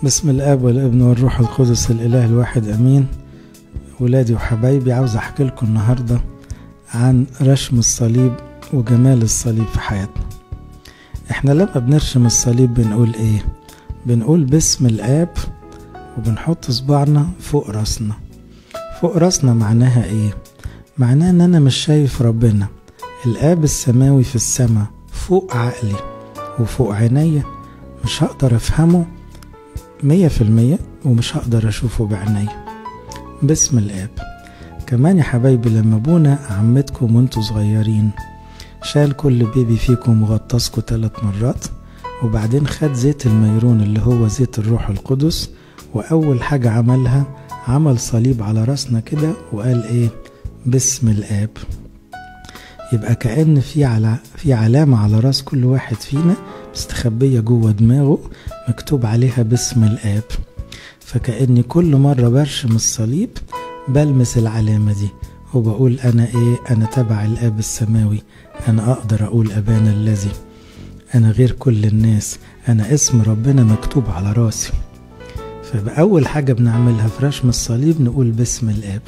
بسم الاب والابن والروح القدس الاله الواحد امين ولادي وحبايبي عاوز احكي لكم النهارده عن رشم الصليب وجمال الصليب في حياتنا احنا لما بنرشم الصليب بنقول ايه بنقول باسم الاب وبنحط صباعنا فوق راسنا فوق راسنا معناها ايه معناها ان انا مش شايف ربنا الاب السماوي في السماء فوق عقلي وفوق عينيا مش هقدر افهمه مية في المية ومش هقدر اشوفه بعينيا باسم الاب كمان يا حبايبي لما ابونا عمتكم وانتوا صغيرين شال كل بيبي فيكم وغطسكوا ثلاث مرات وبعدين خد زيت الميرون اللي هو زيت الروح القدس واول حاجة عملها عمل صليب على راسنا كده وقال ايه باسم الاب يبقى كأن في على في علامة على راس كل واحد فينا مستخبية جوه دماغه مكتوب عليها باسم الآب فكأني كل مرة برشم الصليب بلمس العلامة دي وبقول أنا إيه أنا تبع الآب السماوي أنا أقدر أقول أبانا الذي أنا غير كل الناس أنا اسم ربنا مكتوب على راسي فبأول حاجة بنعملها في رشم الصليب نقول باسم الآب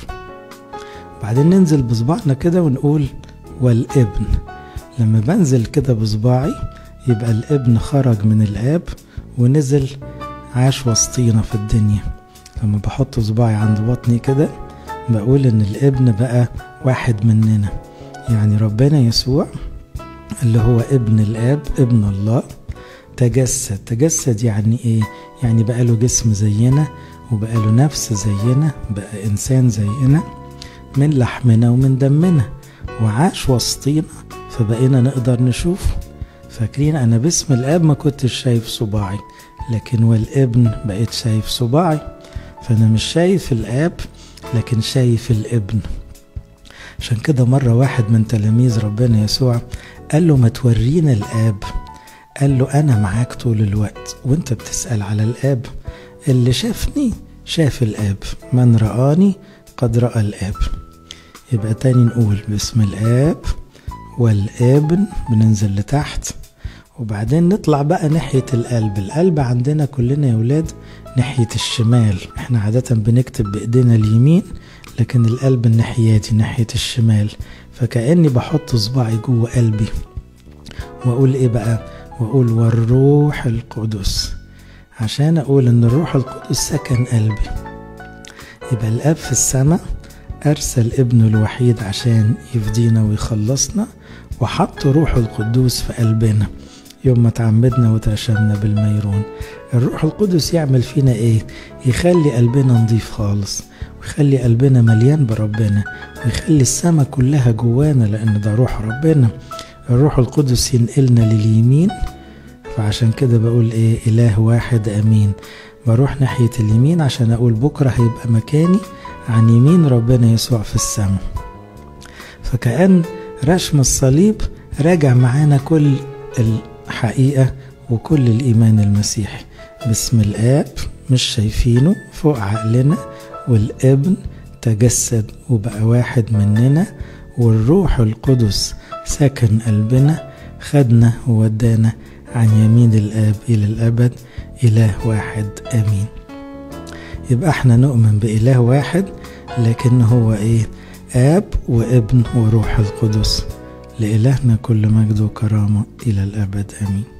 بعدين ننزل بصباعنا كده ونقول والابن لما بنزل كده بصباعي يبقى الابن خرج من الاب ونزل عاش وسطينا في الدنيا لما بحط صباعي عند بطني كده بقول ان الابن بقى واحد مننا يعني ربنا يسوع اللي هو ابن الاب ابن الله تجسد تجسد يعني ايه يعني بقى له جسم زينا وبقى له نفس زينا بقى انسان زينا من لحمنا ومن دمنا وعاش وسطينا فبقينا نقدر نشوفه فاكرين انا باسم الاب ما كنتش شايف صباعي لكن والابن بقيت شايف صباعي فانا مش شايف الاب لكن شايف الابن عشان كده مرة واحد من تلاميذ ربنا يسوع قال له ما تورينا الاب قال له انا معاك طول الوقت وانت بتسأل على الاب اللي شافني شاف الاب من رآني قد رأى الاب يبقى تاني نقول باسم الاب والابن بننزل لتحت وبعدين نطلع بقى ناحية القلب القلب عندنا كلنا يا ولاد ناحية الشمال احنا عادة بنكتب بإيدينا اليمين لكن القلب الناحية دي ناحية الشمال فكأني بحط صباعي جوه قلبي وأقول إيه بقى وأقول والروح القدس عشان أقول إن الروح القدس سكن قلبي يبقى الأب في السماء أرسل ابنه الوحيد عشان يفدينا ويخلصنا وحط روح القدوس في قلبنا يوم ما تعمدنا وترشمنا بالميرون الروح القدس يعمل فينا ايه يخلي قلبنا نضيف خالص ويخلي قلبنا مليان بربنا ويخلي السماء كلها جوانا لان ده روح ربنا الروح القدس ينقلنا لليمين فعشان كده بقول ايه اله واحد امين بروح ناحية اليمين عشان اقول بكرة هيبقى مكاني عن يمين ربنا يسوع في السماء فكأن رشم الصليب راجع معانا كل الحقيقة وكل الإيمان المسيحي باسم الآب مش شايفينه فوق عقلنا والابن تجسد وبقى واحد مننا والروح القدس سكن قلبنا خدنا وودانا عن يمين الآب إلى الأبد إله واحد آمين يبقى احنا نؤمن بإله واحد لكن هو ايه آب وابن وروح القدس لإلهنا كل مجد وكرامة إلى الأبد آمين